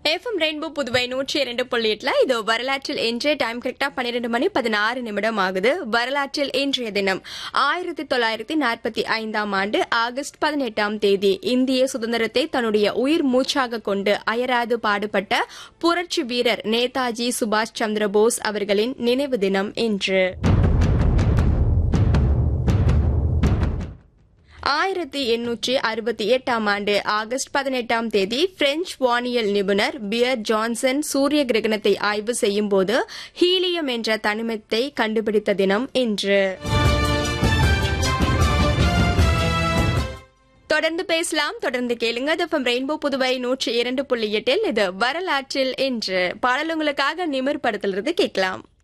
FM rainbow Puduvai நூற்றி இரண்டு புள்ளி எட்டுல இது வரலாற்றில் இன்றைய டைம் கரெக்டா பன்னிரெண்டு மணி பதினாறு நிமிடம் ஆகுது வரலாற்றில் இன்றைய தினம் ஆயிரத்தி தொள்ளாயிரத்தி நாற்பத்தி ஐந்தாம் ஆண்டு ஆகஸ்ட் பதினெட்டாம் தேதி இந்திய சுதந்திரத்தை தன்னுடைய உயிர் மூச்சாக கொண்டு அயராது பாடுபட்ட புரட்சி வீரர் நேதாஜி சுபாஷ் சந்திர போஸ் அவர்களின் நினைவு தினம் இன்று ஆயிரத்தி எண்ணூற்றி அறுபத்தி எட்டாம் ஆண்டு ஆகஸ்ட் பதினெட்டாம் தேதி பிரெஞ்சு வானியல் நிபுணர் பியர் ஜான்சன் சூரிய கிரகணத்தை ஆய்வு செய்யும் போது ஹீலியம் என்ற தனிமத்தை கண்டுபிடித்த தினம் இன்று தொடர்ந்து பேசலாம் தொடர்ந்து கேளுங்க தஃபம் ரெயின்போ புதுவை நூற்றி இரண்டு புள்ளி எட்டில் இது வரலாற்றில் இன்று பாடல் உங்களுக்காக நிமிர் படத்திலிருந்து கேட்கலாம்